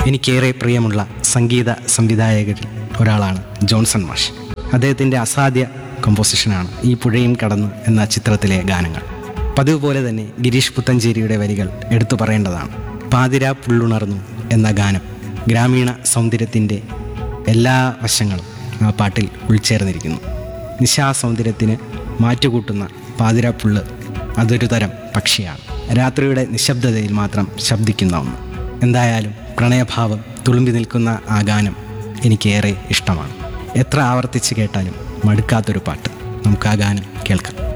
എനിക്കേറെ പ്രിയമുള്ള സംഗീത സംവിധായകരിൽ ഒരാളാണ് ജോൺസൺ മാഷ് അദ്ദേഹത്തിൻ്റെ അസാധ്യ കമ്പോസിഷനാണ് ഈ പുഴയും കടന്ന് എന്ന ചിത്രത്തിലെ ഗാനങ്ങൾ പതിവ് പോലെ തന്നെ ഗിരീഷ് പുത്തഞ്ചേരിയുടെ വരികൾ എടുത്തു പറയേണ്ടതാണ് പാതിര പുള്ളുണർന്നു എന്ന ഗാനം ഗ്രാമീണ സൗന്ദര്യത്തിൻ്റെ എല്ലാ വശങ്ങളും ആ പാട്ടിൽ ഉൾച്ചേർന്നിരിക്കുന്നു നിശാസൗന്ദര്യത്തിന് മാറ്റുകൂട്ടുന്ന പാതിരാപ്പുള്ള് അതൊരു തരം പക്ഷിയാണ് രാത്രിയുടെ നിശബ്ദതയിൽ മാത്രം ശബ്ദിക്കുന്ന ഒന്ന് എന്തായാലും പ്രണയഭാവം തുളുമ്പി നിൽക്കുന്ന ആ ഗാനം എനിക്കേറെ ഇഷ്ടമാണ് എത്ര ആവർത്തിച്ച് കേട്ടാലും മടുക്കാത്തൊരു പാട്ട് നമുക്ക് ആ ഗാനം കേൾക്കാം